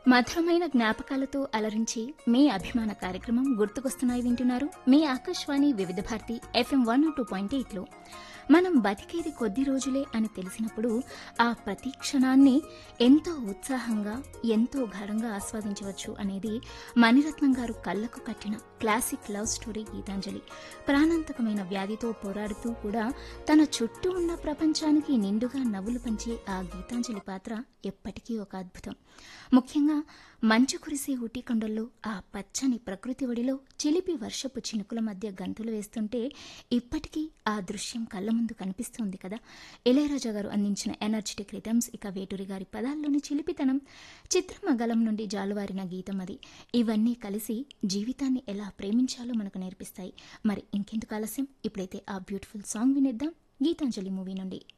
మధురమైన జ్ఞాపకాలతో అలరించి మీ అభిమాన కార్యక్రమం గుర్తుకొస్తున్నాయి వింటున్నారు మీ Akashvani Vividh Bharati FM one two point ఎయిట్లో మనం బతికేది కొద్ది రోజులే అని తెలిసినప్పుడు ఆ ప్రతి క్షణాన్ని ఎంతో ఉత్సాహంగా ఎంతో ఘనంగా ఆస్వాదించవచ్చు అనేది మణిరత్నం గారు కళ్ళకు కట్టిన క్లాసిక్ లవ్ స్టోరీ గీతాంజలి ప్రాణాంతకమైన వ్యాధితో పోరాడుతూ కూడా తన చుట్టూ ఉన్న ప్రపంచానికి నిండుగా నవ్వులు పంచే ఆ గీతాంజలి పాత్ర ఎప్పటికీ ఒక అద్భుతం ముఖ్యంగా మంచు కురిసే ఊటీ కొండల్లో ఆ పచ్చని ప్రకృతి ఒడిలో చిలిపి వర్షపు చినుకుల మధ్య గంతులు వేస్తుంటే ఇప్పటికీ ఆ దృశ్యం కళ్ళ ముందు కనిపిస్తుంది కదా ఇళయరాజా గారు అందించిన ఎనర్జెటిక్ రిథమ్స్ ఇక వేటూరి గారి పదాల్లోని చిలిపితనం చిత్రమగలం నుండి జాలువారిన గీతం అది ఇవన్నీ కలిసి జీవితాన్ని ఎలా ప్రేమించాలో మనకు నేర్పిస్తాయి మరి ఇంకెందుకు ఆలస్యం ఇప్పుడైతే ఆ బ్యూటిఫుల్ సాంగ్ వినేద్దాం గీతాంజలి మూవీ నుండి